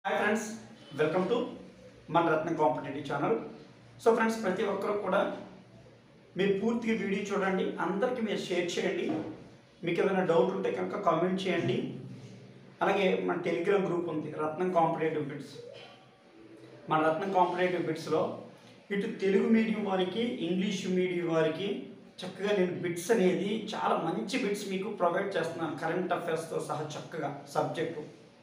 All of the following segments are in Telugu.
హాయ్ ఫ్రెండ్స్ వెల్కమ్ టు మన Ratna competitive channel so friends ప్రతి ఒక్కరు కూడా మీరు పూర్తిగా వీడియో చూడండి అందరికీ మీరు షేర్ చేయండి మీకు ఏదైనా డౌట్ ఉంటే కనుక కామెంట్ చేయండి అలాగే మన టెలిగ్రామ్ గ్రూప్ ఉంది రత్నం కాంపిటేటివ్ బిట్స్ మన రత్నం కాంపిటేటివ్ బిట్స్లో ఇటు తెలుగు మీడియం వారికి ఇంగ్లీష్ మీడియం వారికి చక్కగా నేను బిట్స్ అనేది చాలా మంచి బిట్స్ మీకు ప్రొవైడ్ చేస్తున్నాను కరెంట్ అఫైర్స్తో సహా చక్కగా సబ్జెక్టు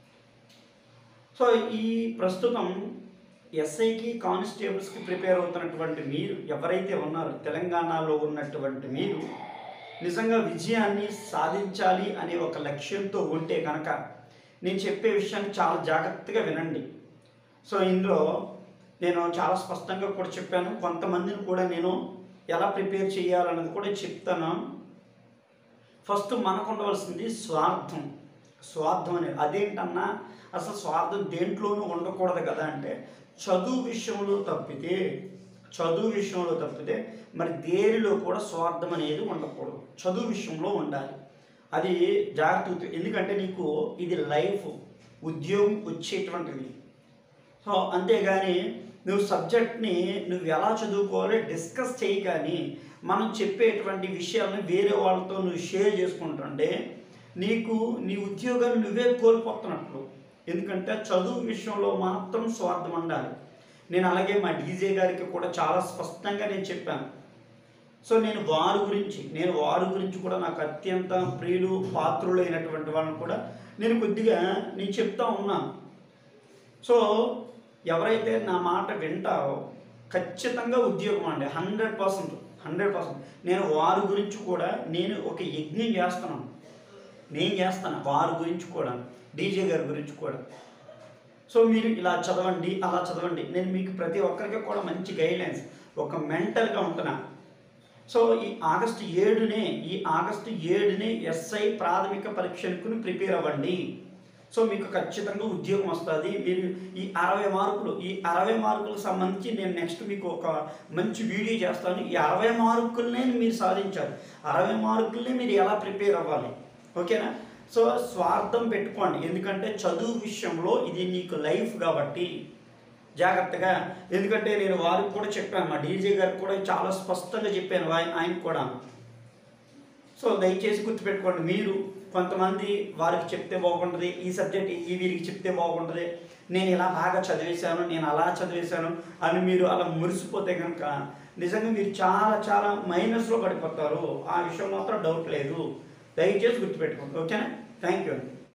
సో ఈ ప్రస్తుతం ఎస్ఐకి కానిస్టేబుల్స్కి ప్రిపేర్ అవుతున్నటువంటి మీరు ఎవరైతే ఉన్నారో తెలంగాణలో ఉన్నటువంటి మీరు నిజంగా విజయాన్ని సాధించాలి అనే ఒక లక్ష్యంతో ఉంటే కనుక నేను చెప్పే విషయాన్ని చాలా జాగ్రత్తగా వినండి సో ఇందులో నేను చాలా స్పష్టంగా కూడా చెప్పాను కొంతమందిని కూడా నేను ఎలా ప్రిపేర్ చేయాలన్నది కూడా చెప్తాను ఫస్ట్ మనకు ఉండవలసింది స్వార్థం స్వార్థం అనేది అదేంటన్నా అసలు స్వార్థం దేంట్లోనూ ఉండకూడదు కదా అంటే చదువు విషయంలో తప్పితే చదువు విషయంలో తప్పితే మరి దేనిలో కూడా స్వార్థం అనేది ఉండకూడదు చదువు విషయంలో ఉండాలి అది జాగ్రత్త ఎందుకంటే నీకు ఇది లైఫ్ ఉద్యోగం వచ్చేటువంటిది సో అంతేగాని నువ్వు సబ్జెక్ట్ని నువ్వు ఎలా చదువుకోవాలి డిస్కస్ చేయి కానీ మనం చెప్పేటువంటి విషయాలను వేరే వాళ్ళతో నువ్వు షేర్ చేసుకుంటుంటే నీకు నీ ఉద్యోగాన్ని నువ్వే కోల్పోతున్నట్లు ఎందుకంటే చదువు విషయంలో మాత్రం స్వార్థం ఉండాలి నేను అలాగే మా డీజే గారికి కూడా చాలా స్పష్టంగా నేను చెప్పాను సో నేను వారి గురించి నేను వారి గురించి కూడా నాకు అత్యంత ప్రియులు పాత్రులైనటువంటి వాళ్ళని కూడా నేను కొద్దిగా నేను చెప్తా ఉన్నాను సో ఎవరైతే నా మాట వింటారో ఖచ్చితంగా ఉద్యోగం అండి హండ్రెడ్ పర్సెంట్ హండ్రెడ్ పర్సెంట్ నేను వారి గురించి కూడా నేను ఒక యజ్ఞం చేస్తున్నాను నేను చేస్తాను వారి గురించి కూడా డీజే గారి గురించి కూడా సో మీరు ఇలా చదవండి అలా చదవండి నేను మీకు ప్రతి ఒక్కరికి కూడా మంచి గైడ్లైన్స్ ఒక మెంటల్గా ఉంటున్నా సో ఈ ఆగస్టు ఏడునే ఈ ఆగస్టు ఏడునే ఎస్ఐ ప్రాథమిక పరీక్షలకు ప్రిపేర్ అవ్వండి సో మీకు ఖచ్చితంగా ఉద్యోగం వస్తుంది మీరు ఈ అరవై మార్కులు ఈ అరవై మార్కులకు సంబంధించి నేను నెక్స్ట్ మీకు ఒక మంచి వీడియో చేస్తాను ఈ అరవై మార్కులనే మీరు సాధించాలి అరవై మార్కుల్ని మీరు ఎలా ప్రిపేర్ అవ్వాలి ఓకేనా సో స్వార్థం పెట్టుకోండి ఎందుకంటే చదువు విషయంలో ఇది నీకు లైఫ్ కాబట్టి జాగ్రత్తగా ఎందుకంటే నేను వారికి కూడా చెప్పాను మా డీజే గారికి కూడా చాలా స్పష్టంగా చెప్పాను ఆయన ఆయనకు కూడా సో దయచేసి గుర్తుపెట్టుకోండి మీరు కొంతమంది వారికి చెప్తే బాగుంటుంది ఈ సబ్జెక్ట్ ఈ వీరికి చెప్తే బాగుంటుంది నేను ఇలా బాగా చదివేశాను నేను అలా చదివేశాను అని మీరు అలా మురిసిపోతే కనుక నిజంగా మీరు చాలా చాలా మైనస్లో పడిపోతారు ఆ విషయం మాత్రం డౌట్ లేదు దయచేసి గుర్తుపెట్టుకోండి ఓకేనా థ్యాంక్ యూ అండి